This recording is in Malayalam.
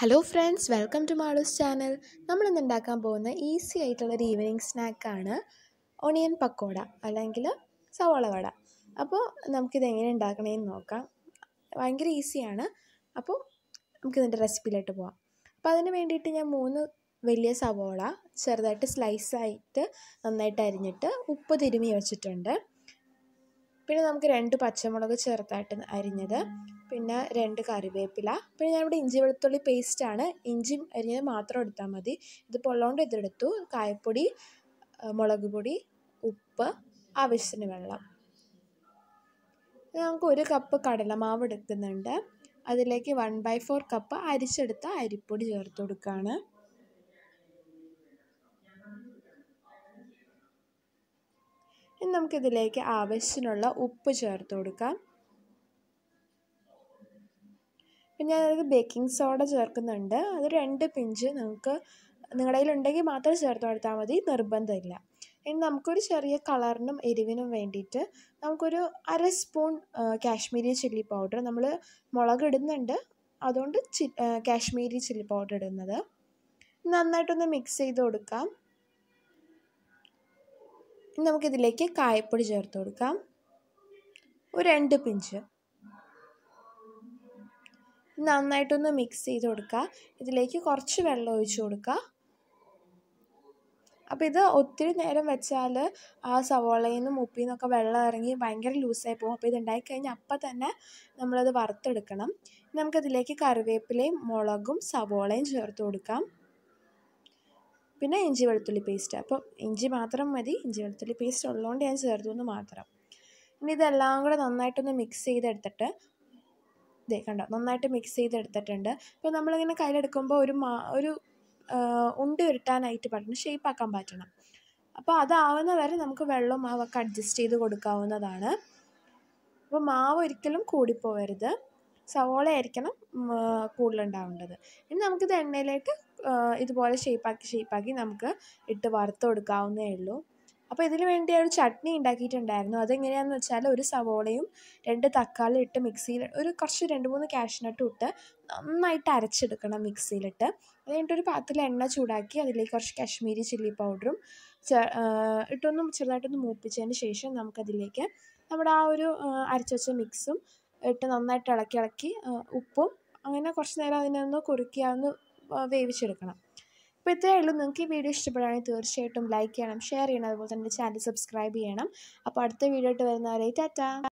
hello friends welcome to Malu's channel നമ്മൾ ഇന്ന് ഉണ്ടാക്കാൻ പോകുന്ന ഈസി ആയിട്ടുള്ളൊരു ഈവനിങ് സ്നാക്കാണ് ഒണിയൻ പക്കോട അല്ലെങ്കിൽ സവാള വട അപ്പോൾ നമുക്കിത് എങ്ങനെ ഉണ്ടാക്കണമെന്ന് നോക്കാം ഭയങ്കര ഈസിയാണ് അപ്പോൾ നമുക്കിതിൻ്റെ റെസിപ്പിയിലോട്ട് പോവാം അപ്പോൾ അതിന് വേണ്ടിയിട്ട് ഞാൻ മൂന്ന് വലിയ സവോള ചെറുതായിട്ട് സ്ലൈസായിട്ട് നന്നായിട്ട് അരിഞ്ഞിട്ട് ഉപ്പ് തിരുമ്മി വെച്ചിട്ടുണ്ട് പിന്നെ നമുക്ക് രണ്ട് പച്ചമുളക് ചെറുതായിട്ട് അരിഞ്ഞത് പിന്നെ രണ്ട് കറിവേപ്പില പിന്നെ ഞാനിവിടെ ഇഞ്ചി വെളുത്തുള്ളി പേസ്റ്റാണ് ഇഞ്ചി അരിഞ്ഞത് മാത്രം എടുത്താൽ മതി ഇത് പൊള്ളോണ്ട് ഇതെടുത്തു കായപ്പൊടി മുളക് പൊടി ഉപ്പ് ആവശ്യത്തിന് വെള്ളം നമുക്ക് ഒരു കപ്പ് കടലമാവ് എടുക്കുന്നുണ്ട് അതിലേക്ക് വൺ ബൈ ഫോർ കപ്പ് അരിച്ചെടുത്ത അരിപ്പൊടി ചേർത്ത് കൊടുക്കുകയാണ് ഇനി നമുക്കിതിലേക്ക് ആവശ്യത്തിനുള്ള ഉപ്പ് ചേർത്ത് കൊടുക്കാം പിന്നെ ഞാനത് ബേക്കിംഗ് സോഡ ചേർക്കുന്നുണ്ട് അത് രണ്ട് പിഞ്ച് നിങ്ങൾക്ക് നിങ്ങളുടെ കയ്യിലുണ്ടെങ്കിൽ മാത്രം ചേർത്ത് കൊടുത്താൽ മതി നിർബന്ധമില്ല ഇനി നമുക്കൊരു ചെറിയ കളറിനും എരിവിനും വേണ്ടിയിട്ട് നമുക്കൊരു അര സ്പൂൺ കാശ്മീരി ചില്ലി പൗഡർ നമ്മൾ മുളക് ഇടുന്നുണ്ട് അതുകൊണ്ട് ചി കാശ്മീരി ചില്ലി പൗഡർ ഇടുന്നത് നന്നായിട്ടൊന്ന് മിക്സ് ചെയ്ത് കൊടുക്കാം ഇനി നമുക്കിതിലേക്ക് കായപ്പൊടി ചേർത്ത് കൊടുക്കാം ഒരു രണ്ട് പിഞ്ച് നന്നായിട്ടൊന്ന് മിക്സ് ചെയ്ത് കൊടുക്കുക ഇതിലേക്ക് കുറച്ച് വെള്ളം ഒഴിച്ചു കൊടുക്കുക അപ്പോൾ ഇത് ഒത്തിരി നേരം വെച്ചാൽ ആ സവോളയിൽ നിന്നും ഉപ്പിൽ നിന്നൊക്കെ വെള്ളം ഇറങ്ങി ഭയങ്കര ലൂസായി പോകും അപ്പോൾ ഇത് ഉണ്ടായിക്കഴിഞ്ഞാൽ അപ്പം തന്നെ നമ്മളത് വറുത്തെടുക്കണം നമുക്കതിലേക്ക് കറിവേപ്പിലയും മുളകും സവോളയും ചേർത്ത് കൊടുക്കാം പിന്നെ ഇഞ്ചി വെളുത്തുള്ളി പേസ്റ്റ് അപ്പോൾ ഇഞ്ചി മാത്രം മതി ഇഞ്ചി വെളുത്തുള്ളി പേസ്റ്റ് ഉള്ളതുകൊണ്ട് ഞാൻ ചേർത്തു എന്ന് മാത്രം ഇനി ഇതെല്ലാം കൂടെ നന്നായിട്ടൊന്ന് മിക്സ് ചെയ്തെടുത്തിട്ട് ഇതേ കണ്ടോ നന്നായിട്ട് മിക്സ് ചെയ്തെടുത്തിട്ടുണ്ട് അപ്പോൾ നമ്മളിങ്ങനെ കയ്യിലെടുക്കുമ്പോൾ ഒരു മാ ഒരു ഉണ്ടി ഉരുട്ടാനായിട്ട് പറ്റണം ഷേപ്പാക്കാൻ പറ്റണം അപ്പോൾ അതാവുന്ന വരെ നമുക്ക് വെള്ളം മാവൊക്കെ അഡ്ജസ്റ്റ് ചെയ്ത് കൊടുക്കാവുന്നതാണ് അപ്പോൾ മാവ് ഒരിക്കലും കൂടിപ്പോവരുത് സവോള ആയിരിക്കണം കൂടുതലുണ്ടാവേണ്ടത് ഇനി നമുക്കിത് എണ്ണയിലേക്ക് ഇതുപോലെ ഷേപ്പാക്കി ഷേപ്പാക്കി നമുക്ക് ഇട്ട് വറുത്ത് കൊടുക്കാവുന്നേ ഉള്ളൂ അപ്പോൾ ഇതിന് വേണ്ടി ഒരു ചട്നി ഉണ്ടാക്കിയിട്ടുണ്ടായിരുന്നു അതെങ്ങനെയാണെന്ന് വെച്ചാൽ ഒരു സവോളയും രണ്ട് തക്കാളി ഇട്ട് മിക്സിയിൽ ഒരു കുറച്ച് രണ്ട് മൂന്ന് കാഷ്നട്ടും ഇട്ട് നന്നായിട്ട് അരച്ചെടുക്കണം മിക്സിയിലിട്ട് അത് കഴിഞ്ഞിട്ട് ഒരു പാത്രത്തിൽ എണ്ണ ചൂടാക്കി അതിലേക്ക് കുറച്ച് കാശ്മീരി ചില്ലി പൗഡറും ഇട്ടൊന്നും ചെറുതായിട്ടൊന്ന് മൂപ്പിച്ചതിന് ശേഷം നമുക്കതിലേക്ക് നമ്മുടെ ആ ഒരു അരച്ച് വെച്ച മിക്സും ഇട്ട് നന്നായിട്ട് ഇളക്കി ഇളക്കി ഉപ്പും അങ്ങനെ കുറച്ച് നേരം അതിനൊന്ന് കുറുക്കി അതൊന്ന് വേവിച്ചെടുക്കണം അപ്പോൾ ഇത്രയേ ഉള്ളൂ നിങ്ങൾക്ക് ഈ വീഡിയോ ഇഷ്ടപ്പെടുകയാണെങ്കിൽ തീർച്ചയായിട്ടും ലൈക്ക് ചെയ്യണം ഷെയർ ചെയ്യണം അതുപോലെ തന്നെ ചാനൽ സബ്സ്ക്രൈബ് ചെയ്യണം അപ്പോൾ അടുത്ത വീഡിയോ ആയിട്ട് വരുന്നവരെ ടാറ്റ